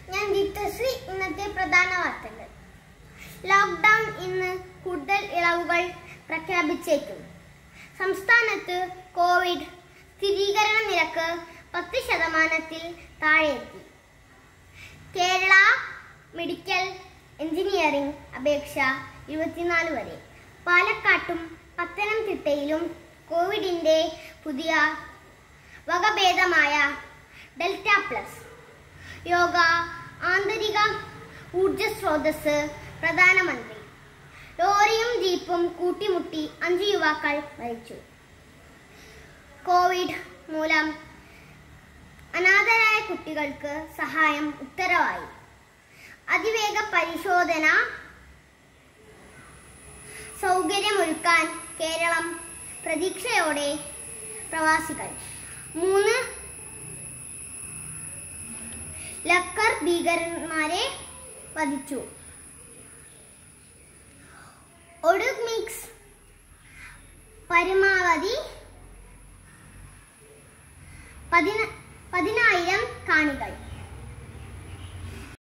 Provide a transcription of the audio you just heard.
ഞാൻ ഗീതശ്രീ ഇന്നത്തെ പ്രധാന വാർത്തകൾ ലോക്ക്ഡൌൺ ഇന്ന് കൂടുതൽ ഇളവുകൾ പ്രഖ്യാപിച്ചേക്കും സംസ്ഥാനത്ത് കോവിഡ് സ്ഥിരീകരണ നിരക്ക് പത്ത് ശതമാനത്തിൽ താഴെയെത്തി കേരള മെഡിക്കൽ എഞ്ചിനീയറിംഗ് അപേക്ഷ ഇരുപത്തിനാല് വരെ പാലക്കാട്ടും പത്തനംതിട്ടയിലും കോവിഡിന്റെ പുതിയ വകഭേദമായ ഡെൽറ്റ പ്ലസ് യോഗ ആന്തരിക ഊർജ സ്രോതസ് പ്രധാനമന്ത്രി ലോറിയും ജീപ്പും കൂട്ടിമുട്ടി അഞ്ച് യുവാക്കൾ മരിച്ചു കോവിഡ് മൂലം അനാഥരായ കുട്ടികൾക്ക് സഹായം ഉത്തരവായി അതിവേഗ പരിശോധന സൗകര്യമൊരുക്കാൻ കേരളം പ്രതീക്ഷയോടെ പ്രവാസികൾ മൂന്ന് ലക്കർ ഭീകരന്മാരെ വധിച്ചു ഒടുമിക്സ് പരമാവധി പതിന പതിനായിരം കാണികൾ